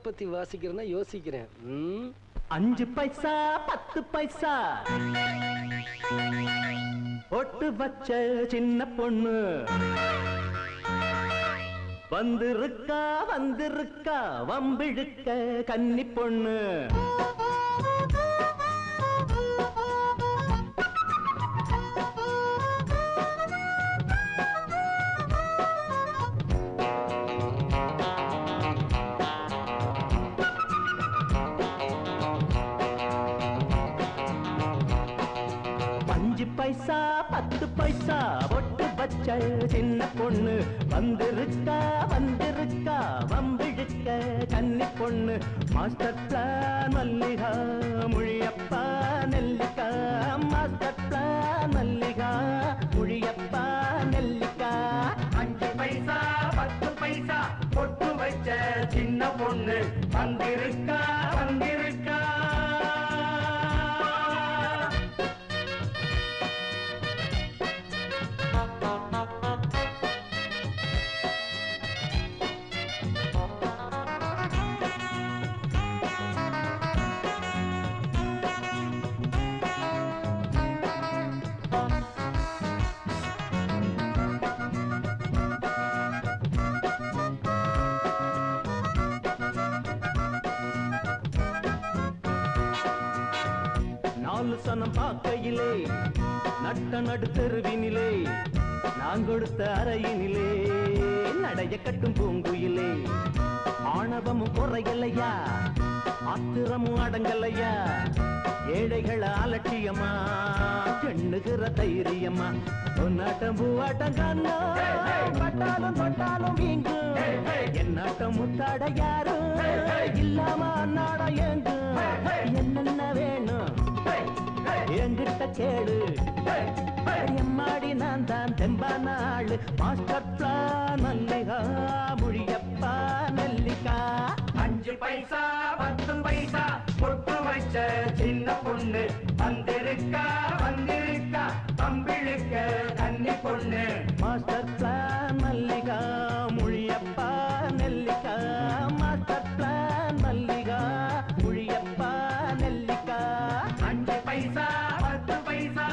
பத்தி வாசிக்கிறேன்னா யோசிக்கிறேன் ம் அஞ்சு பைசா பத்து பைசா ஒட்டு வச்ச சின்ன பொண்ணு வந்திருக்கா வந்திருக்கா வம்பிழுக்க கன்னி பொண்ணு அஞ்சு பைசா பத்து பைசா ஒட்டு பச்ச சின்ன பொண்ணு வந்திருக்கா வந்திருக்கா வம்பிழுக்க கன்னி பொண்ணு மாஸ்டர் பிளான் மல்லிகா மொழியப்பா நெல்லிக்கா மாஸ்டர் பிளான் மல்லிகா மொழியப்பா நெல்லிக்கா அஞ்சு பைசா பத்து பைசா பொட்டு வச்ச சின்ன பொண்ணு வந்திருக்கா வந்திருக்கா நாலு சனம் பார்க்கையிலே நட்ட நடு தெருவினிலே நான் கொடுத்த அறையினிலே நடைய கட்டும் பூங்குயிலே ஆணவமும் குறையலையா ஆத்திரமும் அடங்கலையா ஏழைகளை அலட்சியமா எண்ணுகிற தைரியமா பொன்னாட்டம் பூவாட்டம் கண்ணோ பட்டாலும் தொட்டாலும் வீங்கு என்னாட்டம் முத்தாட யாரும் இல்லாம அன்னாட ஏங்கு என்னென்ன வேணும் என்கிட்ட கேடு எம்மாடி நான் தான் தெம்பான ஆளு மாஸ்டர் பிளான் மல்லிகா மொழியப்பா நெல்லிக்கா அஞ்சு பைசா பத்து பைசா பொட்டு வச்ச சின்ன பொண்ணு வந்திருக்கா வந்திருக்கா பம்பிழுக்க கன்னி பொண்ணு மாஸ்டர் பிளான் மல்லிகா மொழியப்பா நெல்லிக்கா மாஸ்டர் பிளான் மல்லிகா மொழியப்பா நெல்லிக்கா அஞ்சு பைசா பத்து பைசா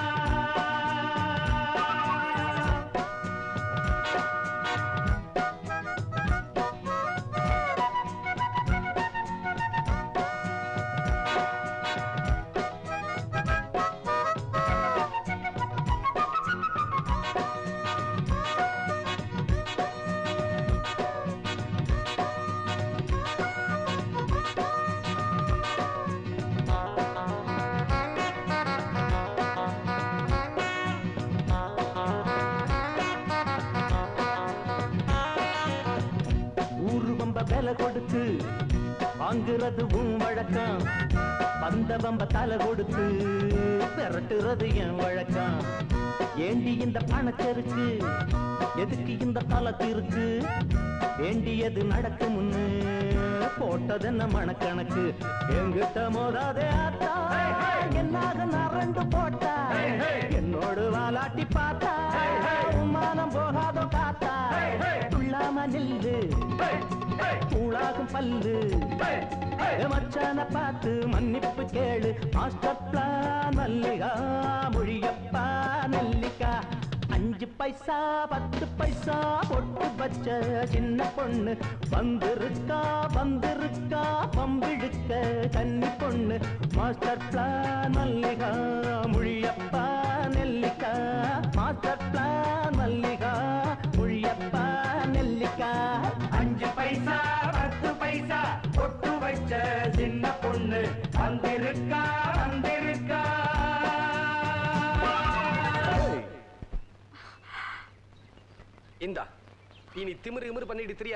ஊரு வம்ப விலை கொடுத்து வாங்குறது உன் வழக்கம் வந்த வம்ப தலை கொடுத்து பெரட்டுறது என் வழக்கம் ஏண்டி இந்த பணச்சருக்கு எதுக்கு இந்த தலத்து இருக்கு வேண்டியது நடக்கு முன்னு போட்டது என்ன மனக்கணக்கு எங்கிட்ட மோதாதே ஆத்தா என்னாக நரண்டு போட்டா என்னோடு வாலாட்டி பார்த்தா உமானம் போகாதோ காத்தா துள்ளாம நில்லு கூழாகும் பல்லு மச்சான பார்த்து மன்னிப்பு கேளு மாஸ்டர் பிளான் மல்லிகா மொழியப்பா நெல்லிக்கா அஞ்சு பைசா பத்து பைசா பொட்டு வச்ச சின்ன பொண்ணு வந்திருக்கா வந்திருக்கா பம்பிழுக்க கன்னி பொண்ணு மாஸ்டர் பிளான் மல்லிகா மொழியப்பா நெல்லிக்கா மாஸ்டர் பிளான் மல்லிகா மொழியப்பா நெல்லிக்கா அஞ்சு பைசா பத்து பைசா பொட்டு வச்ச சின்ன பொண்ணு வந்திருக்கா வந்திருக்கா இந்தா இனி திமிரு இமிரு பண்ணிட்டு திரிய